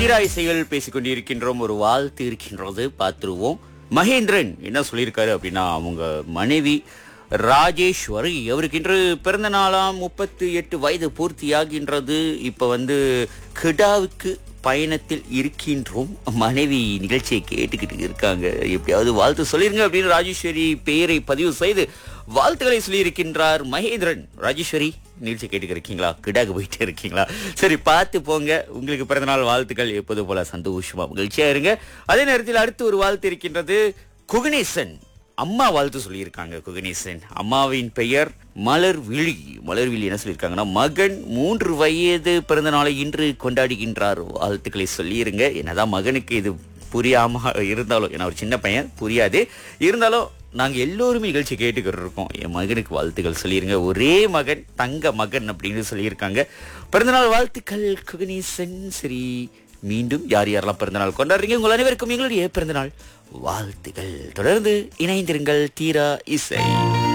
தீரா இசைகள் பேசிக் கொண்டிருக்கின்றோம் ஒரு வாழ்த்து இருக்கின்றது பார்த்துருவோம் மகேந்திரன் என்ன சொல்லியிருக்காரு அப்படின்னா அவங்க மனைவி ராஜேஸ்வரி அவருக்கு இன்று பிறந்த நாளாம் முப்பத்தி எட்டு வயது பூர்த்தியாகின்றது இப்ப வந்து கிடாவுக்கு பயணத்தில் இருக்கின்றோம் மனைவி நிகழ்ச்சியை கேட்டுக்கிட்டு இருக்காங்க எப்படியாவது வாழ்த்து சொல்லிருங்க அப்படின்னு ராஜேஸ்வரி பெயரை பதிவு செய்து வாழ்த்துக்களை சொல்லியிருக்கின்றார் மகேந்திரன் ராஜேஸ்வரி நிகழ்ச்சி கேட்டுக்க இருக்கீங்களா கிடாக்கு போயிட்டே இருக்கீங்களா சரி பார்த்து போங்க உங்களுக்கு பிறந்தநாள் வாழ்த்துக்கள் எப்போது போல சந்தோஷமா மகிழ்ச்சியா இருங்க அதே நேரத்தில் அடுத்து ஒரு வாழ்த்து இருக்கின்றது குகணேசன் அம்மா வாழ்த்து சொல்லியிருக்காங்க குகணேசன் அம்மாவின் பெயர் மலர்விழி மலர்விழி என்ன சொல்லியிருக்காங்கன்னா மகன் மூன்று வயது பிறந்த நாளை இன்று கொண்டாடுகின்றார் வாழ்த்துக்களை சொல்லியிருங்க என்னதான் மகனுக்கு இது புரியாம இருந்தாலும் ஏன்னா ஒரு சின்ன பையன் புரியாது இருந்தாலும் நாங்க எல்லோருமே நிகழ்ச்சி கேட்டுக்கிட்டு இருக்கோம் என் மகனுக்கு வாழ்த்துக்கள் சொல்லிருங்க ஒரே மகன் தங்க மகன் அப்படின்னு சொல்லியிருக்காங்க பிறந்தநாள் வாழ்த்துக்கள் குகணேசன் சரி மீண்டும் யார் யாரெல்லாம் பிறந்தநாள் கொண்டாடுறீங்க உங்கள் அனைவருக்கும் எங்களுடைய பிறந்தநாள் வாழ்த்துக்கள் தொடர்ந்து இணைந்திருங்கள் தீரா இசை